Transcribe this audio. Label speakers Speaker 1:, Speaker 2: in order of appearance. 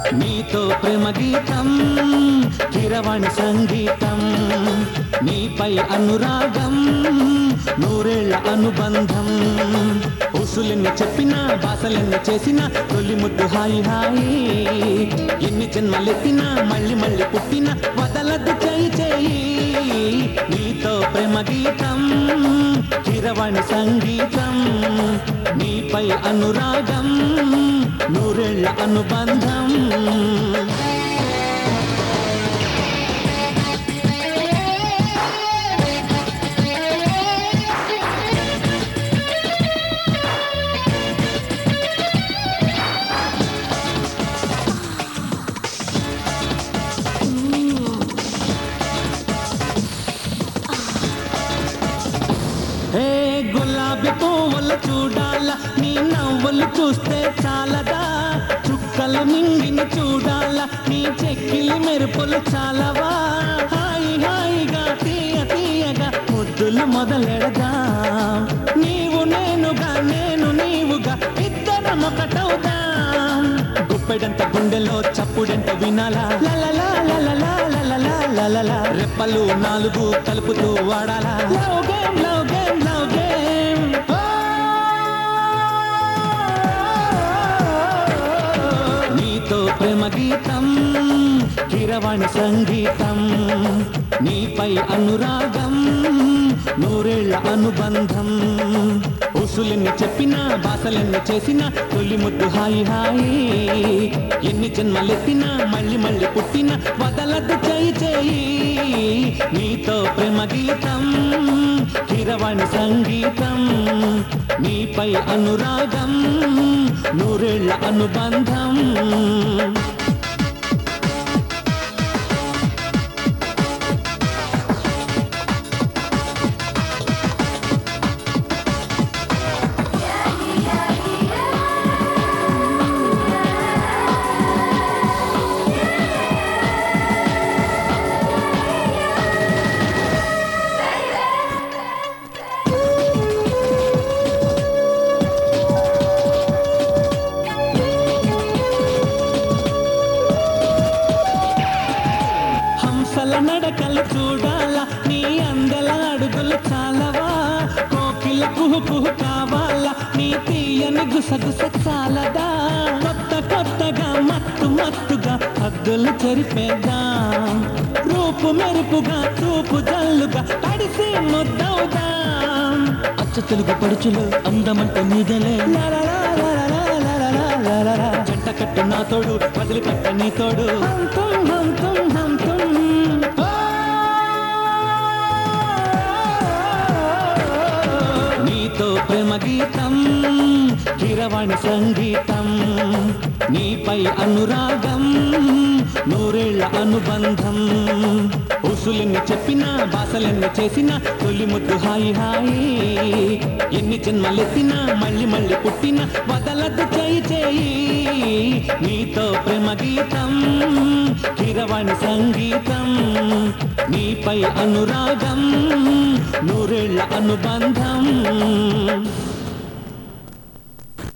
Speaker 1: నీతో ప్రేమ గీతం కిరవాణి సంగీతం నీపై అనురాగం నూరేళ్ల అనుబంధం ఉసులెన్ని చెప్పినా బాసలెన్ని చేసినా తొలి ముద్దు హాయి హాయి ఎన్ని జన్మలెత్తినా మళ్ళీ మళ్ళీ పుట్టినా వదలద్దు చేయి చేయి నీతో ప్రేమ గీతం కిరవాణి సంగీతం నీపై అనురాగం నూరేళ్ల అనుబంధం హే గులాబీ పువ్వులు చూడాల నీ నవ్వులు చూస్తే చాలదా చుక్కలు నింగిని చూడాల నీ చెక్కిలి మెరుపులు చాలవా హాయి హాయిగా తీయ తీయగా ముద్దులు మొదలెడదా నీవు నేనుగా నేను నీవుగా ఇద్దరం ఒకటవుదాం గుప్పెడంత గుండెలో చప్పుడంట వినాలా లలలా లలలా లలలా లలలా రెప్పలు నాలుగు కలుపుతూ వాడాలా love game love game love game నీతో ప్రేమ గీతం కిరవాణి సంగీతం నీపై అనురాగం నూరేళ్ల అనుబంధం ఉసులెన్ని చెప్పినా బాసలెన్ని చేసినా తొలి ముద్దు హాయి హాయి ఎన్ని జన్మలెత్తినా మళ్ళీ మళ్ళీ పుట్టిన వదలద్దు చేయి చేయి నీతో ప్రేమ గీతం కిరవాణి సంగీతం నీపై అనురాగం నూరేళ్ల అనుబంధం హంసల నడకలు చూడాలా నీ అందల అడుగులు చాలవా కోకిల కుహు కుహు కావాలా నీ తీయని గుసగుస చాలదా కొత్త కొత్తగా మత్తు మత్తుగా హద్దులు చెరిపేద్దాం రూపు మెరుపుగా చూపు జల్లుగా తడిసి ముద్దవుదాం అచ్చ తెలుగు పడుచులు అందమంటే నీదలే లలలా లలలా లలలా లలలా. జంట కట్టు నా తోడు వదిలిపెట్ట నీ తోడు హంతుం హంతుం హంతుం నీతో ప్రేమ గీతం కిరవాణి సంగీతం నీపై అనురాగం నూరేళ్ల అనుబంధం ఉసులెన్ని చెప్పినా బాసలెన్ని చేసినా తొలి ముద్దు హాయి హాయి ఎన్ని జన్మలెత్తినా మళ్ళీ మళ్ళీ పుట్టిన వదలద్దు చేయి చేయి నీతో ప్రేమ గీతం కిరవాణి సంగీతం నీపై అనురాగం నూరేళ్ల అనుబంధం